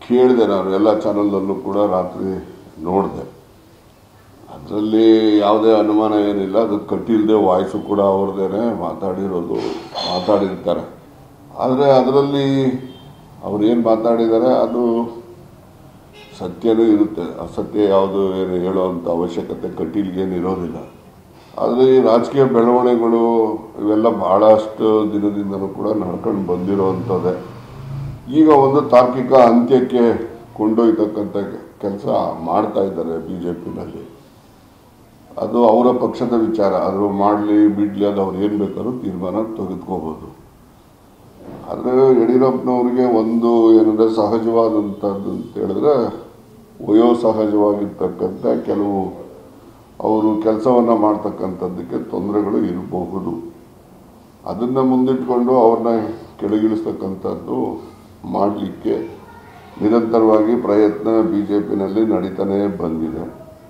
ಕೇಳಿದೆ ನಾನು ಎಲ್ಲ ಚಾನಲ್ನಲ್ಲೂ ಕೂಡ ರಾತ್ರಿ ನೋಡಿದೆ ಅದರಲ್ಲಿ ಯಾವುದೇ ಅನುಮಾನ ಏನಿಲ್ಲ ಅದು ಕಟ್ಟಿಲ್ಲದೆ ವಾಯ್ಸು ಕೂಡ ಅವ್ರದ್ದೇನೆ ಮಾತಾಡಿರೋದು ಮಾತಾಡಿರ್ತಾರೆ ಆದರೆ ಅದರಲ್ಲಿ ಅವ್ರು ಏನು ಮಾತಾಡಿದ್ದಾರೆ ಅದು ಸತ್ಯನೂ ಇರುತ್ತೆ ಅಸತ್ಯ ಯಾವುದು ಏನು ಹೇಳುವಂಥ ಅವಶ್ಯಕತೆ ಕಟೀಲ್ಗೇನು ಇರೋದಿಲ್ಲ ಆದರೆ ಈ ರಾಜಕೀಯ ಬೆಳವಣಿಗೆಗಳು ಇವೆಲ್ಲ ಬಹಳಷ್ಟು ದಿನದಿಂದಲೂ ಕೂಡ ನಡ್ಕೊಂಡು ಬಂದಿರೋವಂಥದ್ದೇ ಈಗ ಒಂದು ತಾರ್ಕಿಕ ಅಂತ್ಯಕ್ಕೆ ಕೊಂಡೊಯ್ತಕ್ಕಂಥ ಕೆಲಸ ಮಾಡ್ತಾ ಇದ್ದಾರೆ ಬಿ ಜೆ ಪಿನಲ್ಲಿ ಅದು ಅವರ ಪಕ್ಷದ ವಿಚಾರ ಅದು ಮಾಡಲಿ ಬಿಡಲಿ ಅದು ಅವ್ರು ಏನು ಬೇಕಾದ್ರೂ ತೀರ್ಮಾನ ತೆಗೆದುಕೋಬೋದು ಆದರೆ ಯಡಿಯೂರಪ್ಪನವ್ರಿಗೆ ಒಂದು ಏನಂದರೆ ಸಹಜವಾದಂಥದ್ದು ಅಂತ ಹೇಳಿದ್ರೆ ವಯೋ ಸಹಜವಾಗಿರ್ತಕ್ಕಂಥ ಕೆಲವು ಅವರು ಕೆಲಸವನ್ನು ಮಾಡ್ತಕ್ಕಂಥದ್ದಕ್ಕೆ ತೊಂದರೆಗಳು ಇರಬಹುದು ಅದನ್ನು ಮುಂದಿಟ್ಕೊಂಡು ಅವ್ರನ್ನ ಕೆಳಗಿಳಿಸ್ತಕ್ಕಂಥದ್ದು ಮಾಡಲಿಕ್ಕೆ ನಿರಂತರವಾಗಿ ಪ್ರಯತ್ನ ಬಿ ಜೆ ಪಿನಲ್ಲಿ ನಡೀತಾನೇ ಬಂದಿದೆ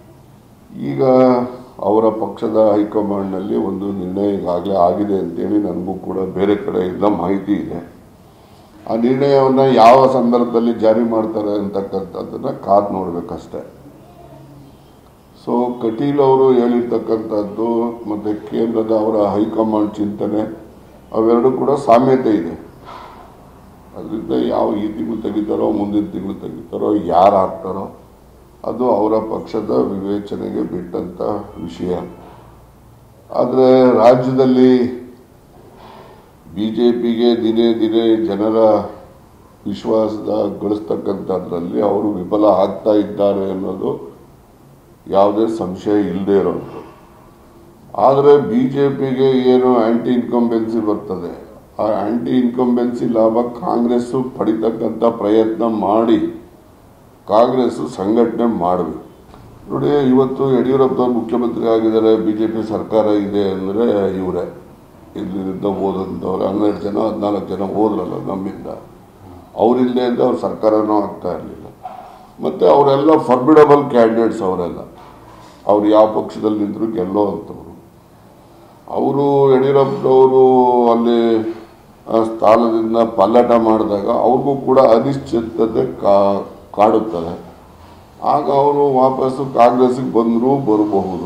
ಈಗ ಅವರ ಪಕ್ಷದ ಹೈಕಮಾಂಡ್ನಲ್ಲಿ ಒಂದು ನಿರ್ಣಯ ಈಗಾಗಲೇ ಆಗಿದೆ ಅಂತೇಳಿ ನನಗೂ ಕೂಡ ಬೇರೆ ಕಡೆಯಿಂದ ಮಾಹಿತಿ ಇದೆ ಆ ನಿರ್ಣಯವನ್ನು ಯಾವ ಸಂದರ್ಭದಲ್ಲಿ ಜಾರಿ ಮಾಡ್ತಾರೆ ಅಂತಕ್ಕಂಥದ್ದನ್ನು ಕಾದು ನೋಡಬೇಕಷ್ಟೆ ಸೊ ಕಟೀಲ್ ಅವರು ಹೇಳಿರ್ತಕ್ಕಂಥದ್ದು ಮತ್ತು ಕೇಂದ್ರದ ಅವರ ಹೈಕಮಾಂಡ್ ಚಿಂತನೆ ಅವೆರಡೂ ಕೂಡ ಸಾಮ್ಯತೆ ಇದೆ ಅದರಿಂದ ಯಾವ ಈ ತಿಂಗಳು ತೆಗಿತಾರೋ ಮುಂದಿನ ತಿಂಗಳು ತೆಗಿತಾರೋ ಯಾರು ಹಾಕ್ತಾರೋ ಅದು ಅವರ ಪಕ್ಷದ ವಿವೇಚನೆಗೆ ಬಿಟ್ಟಂತ ವಿಷಯ ಆದರೆ ರಾಜ್ಯದಲ್ಲಿ ಬಿ ಜೆ ಪಿಗೆ ದಿನೇ ದಿನೇ ಜನರ ವಿಶ್ವಾಸದ ಗಳಿಸ್ತಕ್ಕಂಥದ್ರಲ್ಲಿ ಅವರು ವಿಫಲ ಆಗ್ತಾ ಇದ್ದಾರೆ ಅನ್ನೋದು ಯಾವುದೇ ಸಂಶಯ ಇಲ್ಲದೆ ಇರೋದು ಆದರೆ ಬಿ ಜೆ ಪಿಗೆ ಏನು ಆಂಟಿ ಇನ್ಕಂಬೆನ್ಸಿ ಬರ್ತದೆ ಆ ಆಂಟಿ ಇನ್ಕಂಬೆನ್ಸಿ ಲಾಭ ಕಾಂಗ್ರೆಸ್ಸು ಪಡಿತಕ್ಕಂಥ ಪ್ರಯತ್ನ ಮಾಡಿ ಕಾಂಗ್ರೆಸ್ ಸಂಘಟನೆ ಮಾಡಬೇಕು ನೋಡಿ ಇವತ್ತು ಯಡಿಯೂರಪ್ಪನವ್ರು ಮುಖ್ಯಮಂತ್ರಿ ಆಗಿದ್ದಾರೆ ಬಿ ಜೆ ಪಿ ಸರ್ಕಾರ ಇದೆ ಅಂದರೆ ಇವರೇ ಇಲ್ಲಿಂದ ಓದಂಥವ್ರು ಹನ್ನೆರಡು ಜನ ಹದಿನಾಲ್ಕು ಜನ ಹೋದ್ರಲ್ಲ ನಮ್ಮಿಂದ ಅವರಿಲ್ಲದೆ ಇದ್ದ ಅವ್ರ ಸರ್ಕಾರನೂ ಆಗ್ತಾ ಇರಲಿಲ್ಲ ಮತ್ತು ಅವರೆಲ್ಲ ಫರ್ಬಿಡಬಲ್ ಕ್ಯಾಂಡಿಡೇಟ್ಸ್ ಅವರೆಲ್ಲ ಅವ್ರು ಯಾವ ಪಕ್ಷದಲ್ಲಿ ನಿಂತರೂ ಗೆಲ್ಲೋ ಅಂಥವ್ರು ಅವರು ಯಡಿಯೂರಪ್ಪನವರು ಅಲ್ಲಿ ಆ ಸ್ಥಾನದಿಂದ ಪಲ್ಲಟ ಮಾಡಿದಾಗ ಅವ್ರಿಗೂ ಕೂಡ ಅನಿಶ್ಚಿತತೆ ಕಾ ಕಾಡುತ್ತದೆ ಆಗ ಅವರು ವಾಪಸ್ಸು ಕಾಂಗ್ರೆಸ್ಸಿಗೆ ಬಂದರೂ ಬರಬಹುದು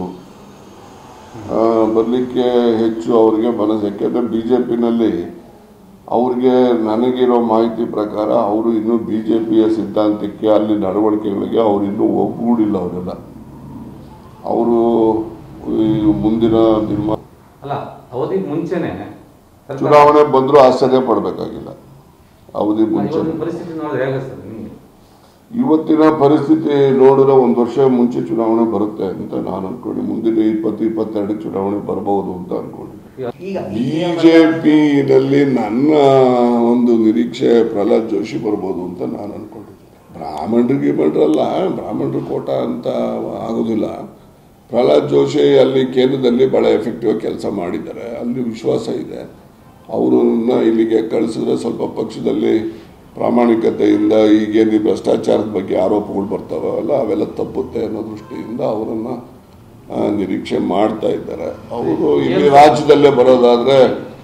ಬರಲಿಕ್ಕೆ ಹೆಚ್ಚು ಅವರಿಗೆ ಮನಸ್ಸು ಯಾಕೆಂದರೆ ಬಿ ಜೆ ಪಿನಲ್ಲಿ ಅವ್ರಿಗೆ ನನಗಿರೋ ಮಾಹಿತಿ ಪ್ರಕಾರ ಅವರು ಇನ್ನೂ ಬಿ ಜೆ ಪಿಯ ಸಿದ್ಧಾಂತಕ್ಕೆ ಅಲ್ಲಿ ನಡವಳಿಕೆಗಳಿಗೆ ಅವ್ರು ಇನ್ನೂ ಒಗ್ಗೂಡಿಲ್ಲ ಅವರೆಲ್ಲ ಅವರು ಈ ಮುಂದಿನ ದಿನ ಅಲ್ಲ ಅವಧಿ ಮುಂಚೆನೆ ಸ್ವಲ್ಪ ಚುನಾವಣೆ ಬಂದರೂ ಆಶ್ಚರ್ಯ ಪಡಬೇಕಾಗಿಲ್ಲ ಅವಧಿ ಮುಂಚೆ ಇವತ್ತಿನ ಪರಿಸ್ಥಿತಿ ನೋಡಿದ್ರೆ ಹೇಗೆ ಸರ್ ನಿಮ್ಗೆ ಇವತ್ತಿನ ಪರಿಸ್ಥಿತಿ ನೋಡಿದ್ರೆ ಒಂದು ವರ್ಷ ಮುಂಚೆ ಚುನಾವಣೆ ಬರುತ್ತೆ ಅಂತ ನಾನು ಅನ್ಕೊಂಡು ಮುಂದಿನ ಇಪ್ಪತ್ತು ಇಪ್ಪತ್ತೆರಡು ಚುನಾವಣೆ ಬರಬಹುದು ಅಂತ ಅನ್ಕೊಂಡಿದ್ದೆ ಈಗ ಬಿಜೆಪಿನಲ್ಲಿ ನನ್ನ ಒಂದು ನಿರೀಕ್ಷೆ ಪ್ರಹ್ಲಾದ್ ಜೋಶಿ ಬರ್ಬೋದು ಅಂತ ನಾನು ಅನ್ಕೊಂಡಿದ್ದೆ ಬ್ರಾಹ್ಮಣರಿಗೆ ಬಂದ್ರಲ್ಲ ಬ್ರಾಹ್ಮಣರು ಕೋಟ ಅಂತ ಆಗೋದಿಲ್ಲ ಪ್ರಹ್ಲಾದ್ ಜೋಶಿ ಅಲ್ಲಿ ಕೇಂದ್ರದಲ್ಲಿ ಬಹಳ ಎಫೆಕ್ಟಿವ್ ಕೆಲಸ ಮಾಡಿದ್ದಾರೆ ಅಲ್ಲಿ ವಿಶ್ವಾಸ ಇದೆ ಅವರನ್ನ ಇಲ್ಲಿಗೆ ಕಳಿಸಿದ್ರೆ ಸ್ವಲ್ಪ ಪಕ್ಷದಲ್ಲಿ ಪ್ರಾಮಾಣಿಕತೆಯಿಂದ ಈಗೇನು ಈ ಭ್ರಷ್ಟಾಚಾರದ ಬಗ್ಗೆ ಆರೋಪಗಳು ಬರ್ತಾವಲ್ಲ ಅವೆಲ್ಲ ತಪ್ಪುತ್ತೆ ಅನ್ನೋ ದೃಷ್ಟಿಯಿಂದ ಅವರನ್ನ ಆ, ನಿರೀಕ್ಷೆ ಮಾಡ್ತಾ ಇದ್ದಾರೆ ಅವರು ಇಲ್ಲಿ ರಾಜ್ಯದಲ್ಲೇ ಬರೋದಾದ್ರೆ